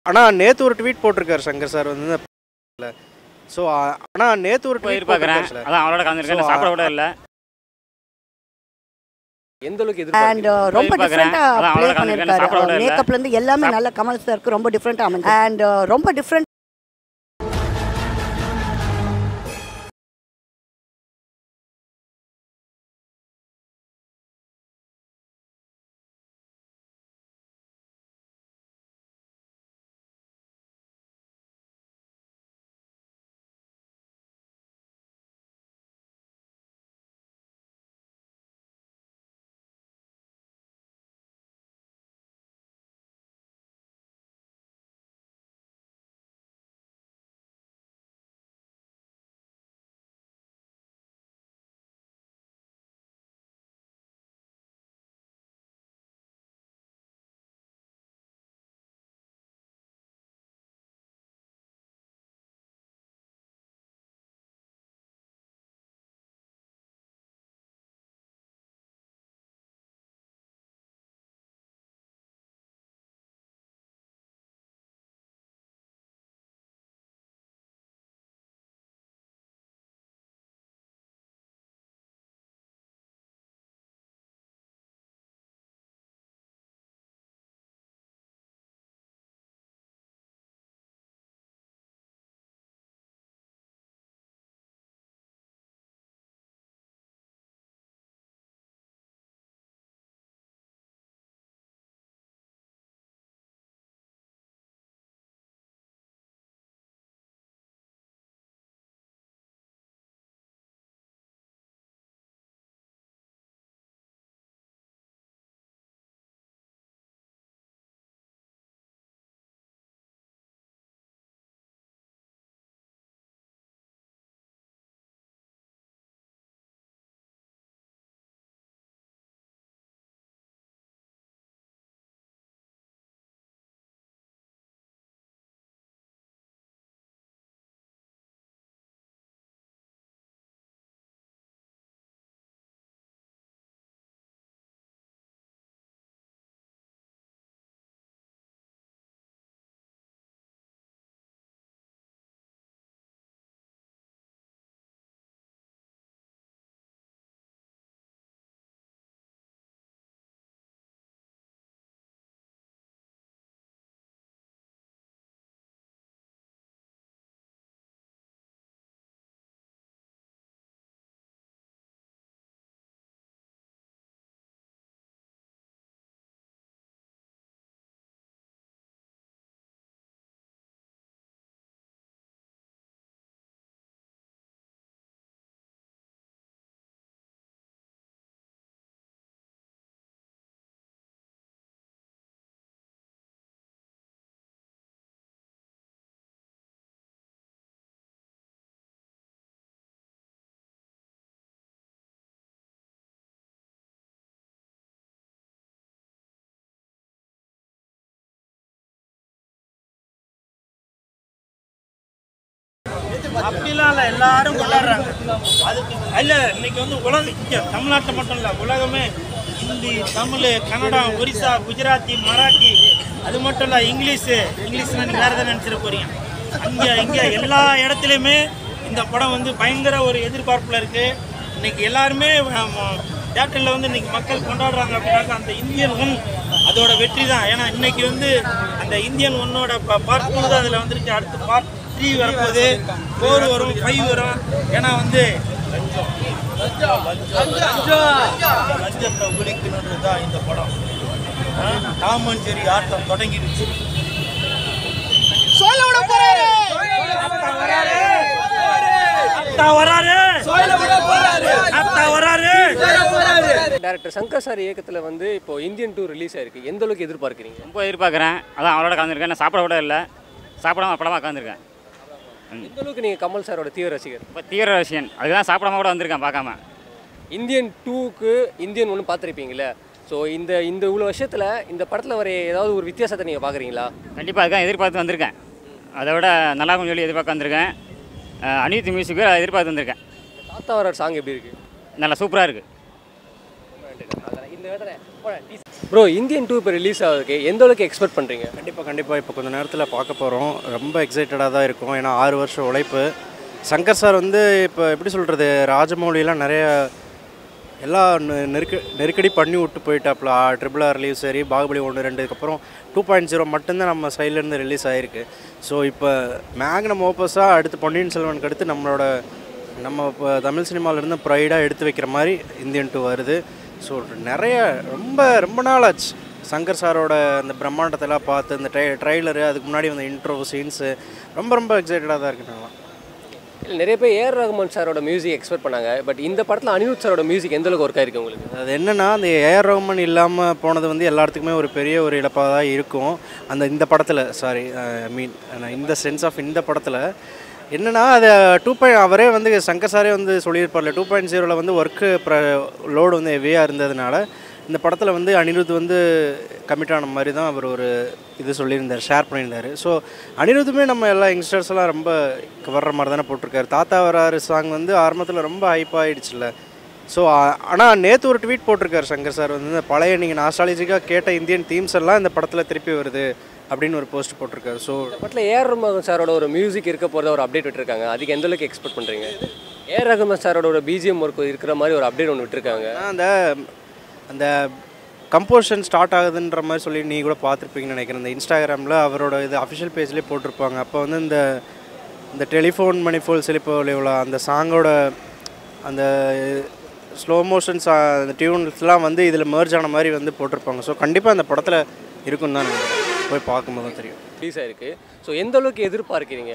ஆனால் நேற்று ஒரு ட்வீட் போட்டிருக்காரு சங்கர் சார் வந்து ஸோ ஆனால் நேற்று ஒரு ட்வீட் எதிர்பார்க்குறேன் போட்டிருக்காரு சார் அதான் அவளோட கலந்துருக்கேன் So, சாப்பிட கூட இல்லை எந்த அளவுக்கு அண்ட் எதிர்பார்க்குறீங்க ரொம்ப எதிர்பார்க்கறேன். டிஃப்ரெண்ட்டாக அதான் ப்ளே அவ்வளோ கலந்துருக்கேன், சாப்பிட பண்ணியிருக்காரு விட இல்ல. மேக்கப்லேருந்து எல்லாமே நல்ல கமல் சாருக்கு ரொம்ப டிஃப்ரெண்ட்டாக அமைஞ்சு அண்ட் ரொம்ப டிஃப்ரெண்ட் அப்படிலாம் இல்லை எல்லாரும் கொண்டாடுறாங்க அதுக்கு இல்லை இன்னைக்கு வந்து உலக இங்க தமிழ்நாட்டில் மட்டும் இல்லை உலகமே ஹிந்தி தமிழ் கன்னடம் ஒரிசா குஜராத்தி மராட்டி அது மட்டும் இல்லை இங்கிலீஷு இங்கிலீஷ்னா நீங்கள் வேறு எதாவது நினச்சிட போறீங்க இங்கே இங்கே எல்லா இடத்துலையுமே இந்த படம் வந்து பயங்கர ஒரு எதிர்பார்ப்பில் இருக்குது இன்னைக்கு எல்லாருமே தேட்டரில் வந்து இன்னைக்கு மக்கள் கொண்டாடுறாங்க அப்படின்னாக்கா அந்த இந்தியன் ஒன் அதோட வெற்றி தான் ஏன்னா இன்னைக்கு வந்து அந்த இந்தியன் ஒன்னோட பார்ட் டூ தான் அதில் வந்துருச்சு அடுத்து பார்ட் த்ரீ வரப்போகுது ஃபோர் வரும் ஃபைவ் வரும் ஏன்னா வந்து லஞ்சத்தை ஒழிக்கணுன்றது தான் இந்த படம் டாம் அண்ட் ஜெரி ஆட்டம் தொடங்கிடுச்சு அத்தா வராரு அத்தா வராரு டேரக்டர் சங்கர் சார் இயக்கத்தில் வந்து இப்போ இந்தியன் டூ ரிலீஸ் ஆயிருக்கு எந்த அளவுக்கு எதிர்பார்க்குறீங்க ரொம்ப எதிர்பார்க்குறேன் அதான் அவளோட கலந்துருக்கேன் நான் சாப்பிட கூட இல்லை சாப்பிடாம படமாக உட்காந்துருக்கேன் எந்த அளவுக்கு நீங்கள் கமல் சாரோட தீவிர ரசிகர் இப்போ தீவிர ரசிகன் அதுதான் சாப்பிடாம கூட வந்திருக்கேன் பார்க்காம இந்தியன் டூக்கு இந்தியன் ஒன்று பார்த்துருப்பீங்களே ஸோ இந்த இந்த இவ்வளோ வருஷத்தில் இந்த படத்தில் வர ஏதாவது ஒரு வித்தியாசத்தை நீங்கள் பார்க்குறீங்களா கண்டிப்பாக அதுதான் எதிர்பார்த்து வந்திருக்கேன் அதை விட நல்லா கொஞ்சம் சொல்லி எதிர்பார்க்க வந்திருக்கேன் அஹ் அனிருத் மியூசிக்கு எதிர்பார்த்து வந்திருக்கேன் தாத்தா வர சாங் எப்படி இருக்குது நல்லா சூப்பராக இருக்குது இந்த இடத்துல ப்ரோ இந்தியன் டூ இப்போ ரிலீஸ் ஆகுதுக்கு எந்த அளவுக்கு எக்ஸ்பெக்ட் பண்ணுறீங்க கண்டிப்பாக கண்டிப்பாக இப்போ கொஞ்ச நேரத்தில் பார்க்க போகிறோம் ரொம்ப எக்ஸைட்டடாக தான் இருக்கும் ஏன்னா ஆறு வருஷம் உழைப்பு சங்கர் சார் வந்து இப்போ எப்படி சொல்கிறது ராஜமௌலிலாம் நிறைய எல்லா நெ- நெருக்க நெருக்கடி பண்ணி விட்டு போயிட்டாப்புல ட்ரிபிள் ஆர்லேயும் சரி பாகுபலி ஒன்று ரெண்டுக்கு அப்புறம் டூ பாயிண்ட் ஜீரோ மட்டும்தான் நம்ம சைட்லேருந்து ரிலீஸ் ஆகிருக்கு ஸோ இப்போ மேக்னம் ஓப்பஸாக அடுத்து பொன்னியின் செல்வனுக்கு அடுத்து நம்மளோட நம்ம இப்போ தமிழ் சினிமாவிலேருந்து ப்ரைடாக எடுத்து வைக்கிற மாதிரி இந்தியன் டூ வருது ஸோ நிறைய ரொம்ப ரொம்ப நாள் ஆச்சு சங்கர் சாரோட அந்த பிரம்மாண்டத்தெல்லாம் பார்த்து இந்த ட்ரை ட்ரைலரு அதுக்கு முன்னாடி வந்த இன்ட்ரோ சீன்ஸு ரொம்ப ரொம்ப எக்ஸைட்டடாக தான் இருக்கு நான்லாம் இல்ல, நிறைய பேர் ஏஆர் ரஹ்மான் சாரோட மியூசிக் எக்ஸ்பெக்ட் பண்ணாங்க பட் இந்த படத்தில் அனிருத் சாரோட மியூசிக் எந்த அளவுக்கு ஒர்க் ஆயிருக்கு உங்களுக்கு அது என்னன்னா அந்த ஏஆர் ரஹ்மான் இல்லாமல் போனது வந்து எல்லாத்துக்குமே ஒரு பெரிய ஒரு இழப்பாக தான் இருக்கும் அந்த இந்த படத்தில் சாரி ஐ மீன் இந்த சென்ஸ் ஆஃப் இந்த படத்தில் என்னன்னா அது டூ பாயிண்ட் அவரே வந்து சங்கர் சாரே வந்து சொல்லியிருப்பார்ல டூ பாயிண்ட் ஜீரோவில் வந்து ஒர்க்கு லோடு வந்து ஹெவியாக இருந்ததுனால இந்த படத்தில் வந்து அனிருத் வந்து கமிட் ஆன மாதிரி தான் அவர் ஒரு இது சொல்லியிருந்தார் ஷேர் பண்ணியிருந்தார் ஸோ அனிருத்துமே நம்ம எல்லா யங்ஸ்டர்ஸ் எல்லாம் ரொம்ப வர்ற மாதிரி தானே போட்டிருக்காரு தாத்தா வராரு சாங் வந்து ஆரம்பத்தில் ரொம்ப ஹைப் ஆயிடுச்சுல்ல ஸோ ஆனால் நேற்று ஒரு ட்வீட் போட்டிருக்காரு சங்கர் சார் வந்து இந்த பழைய நீங்கள் நாஸ்டாலஜிக்காக கேட்ட இந்தியன் தீம்ஸ் எல்லாம் இந்த படத்தில் திருப்பி வருது அப்படின்னு ஒரு போஸ்ட் போட்டிருக்காரு ஸோ இந்த படத்தில் ஏஆர் ரஹ்மான் சாரோட ஒரு மியூசிக் இருக்க போகிறத ஒரு அப்டேட் விட்டுருக்காங்க அதுக்கு எந்த அளவுக்கு எக்ஸ்பெக்ட் பண்ணுறீங்க ஏஆர் ரஹ்மான் சாரோட ஒரு பிஜிஎம் ஒர்க் இருக்கிற மாதிரி ஒரு அப்டேட் ஒன்று விட்டுருக்காங்க அந்த அந்த கம்போஷன் ஸ்டார்ட் ஆகுதுன்ற மாதிரி சொல்லி நீ கூட பார்த்துருப்பீங்கன்னு நினைக்கிறேன் இந்த இன்ஸ்டாகிராமில் அவரோட இது அஃபிஷியல் பேஜ்லேயே போட்டிருப்பாங்க அப்போ வந்து இந்த இந்த டெலிஃபோன் மணிஃபோல் சிலிப்போலியோவில் அந்த சாங்கோட அந்த ஸ்லோ மோஷன்ஸ் அந்த டியூன்ஸ்லாம் வந்து இதில் merge ஆன மாதிரி வந்து போட்டிருப்பாங்க ஸோ கண்டிப்பாக அந்த படத்தில் இருக்கும் தான் நினைக்கிறேன் போய் பார்க்கும்போது தான் தெரியும் ரிலீஸ் ஆயிருக்கு ஸோ எந்த அளவுக்கு எதிர்பார்க்கிறீங்க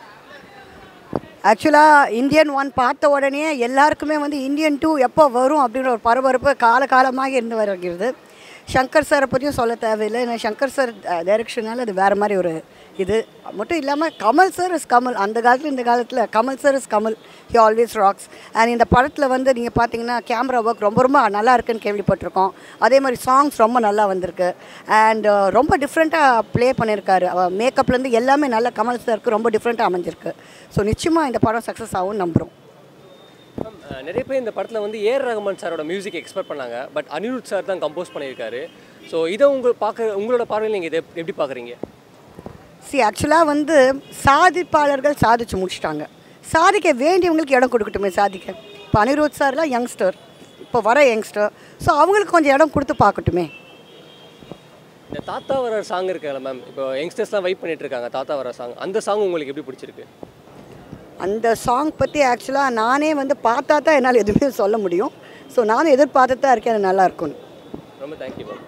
ஆக்சுவலாக இந்தியன் ஒன் பார்த்த உடனே எல்லாருக்குமே வந்து இந்தியன் டூ எப்போ வரும் அப்படின்ற ஒரு பரபரப்பு காலகாலமாக இருந்து வருகிறது சங்கர் சாரை பற்றியும் சொல்ல தேவையில்லை ஏன்னா சங்கர் சார் டைரக்ஷனால அது வேறு மாதிரி ஒரு இது மட்டும் இல்லாமல் கமல் சார் இஸ் கமல் அந்த காலத்தில் இந்த காலத்தில் Kamal sir is Kamal he always rocks and இந்த படத்தில் வந்து நீங்கள் பார்த்தீங்கன்னா கேமரா ஒர்க் ரொம்ப ரொம்ப நல்லா இருக்குன்னு கேள்விப்பட்டிருக்கோம் அதே மாதிரி சாங்ஸ் ரொம்ப நல்லா வந்திருக்கு அண்ட் ரொம்ப டிஃப்ரெண்ட்டாக ப்ளே பண்ணியிருக்காரு மேக்கப்லேருந்து எல்லாமே நல்ல கமல் சாருக்கு ரொம்ப டிஃப்ரெண்ட்டாக அமைஞ்சிருக்கு ஸோ நிச்சயமாக இந்த படம் சக்ஸஸ் ஆகும்னு நம்புகிறோம் அஹ் நிறைய பேர் இந்த படத்தில் வந்து ஏஆர் ரஹ்மான் சாரோட மியூசிக் எக்ஸ்பெக்ட் பண்ணாங்க பட் அனிருத் சார் தான் கம்போஸ் பண்ணியிருக்காரு ஸோ இதை உங்கள் பார்க்க உங்களோட பார்வையில் நீங்கள் இதை எப்படி பார்க்குறீங்க சி ஆக்சுவலாக வந்து சாதிப்பாளர்கள் சாதிச்சு முடிச்சிட்டாங்க சாதிக்க வேண்டியவங்களுக்கு இடம் கொடுக்கட்டுமே சாதிக்க இப்போ அனிருத் சார்லாம் யங்ஸ்டர் இப்போ வர யங்ஸ்டர் ஸோ அவங்களுக்கு கொஞ்சம் இடம் கொடுத்து பார்க்கட்டுமே இந்த தாத்தா வர சாங் இருக்குல்ல மேம் இப்போ யங்ஸ்டர்ஸ்லாம் வெயிட் பண்ணிட்டு இருக்காங்க தாத்தா வர சாங் அந்த சாங் உங்களுக்கு எப்படி பிடிச்சிருக்கு அந்த சாங் பற்றி ஆக்சுவலாக நானே வந்து பார்த்தா தான் என்னால் எதுவுமே சொல்ல முடியும் ஸோ நானும் எதிர்பார்த்து தான் இருக்கேன் அது நல்லா இருக்கும்னு ரொம்ப தேங்க்யூ மேம்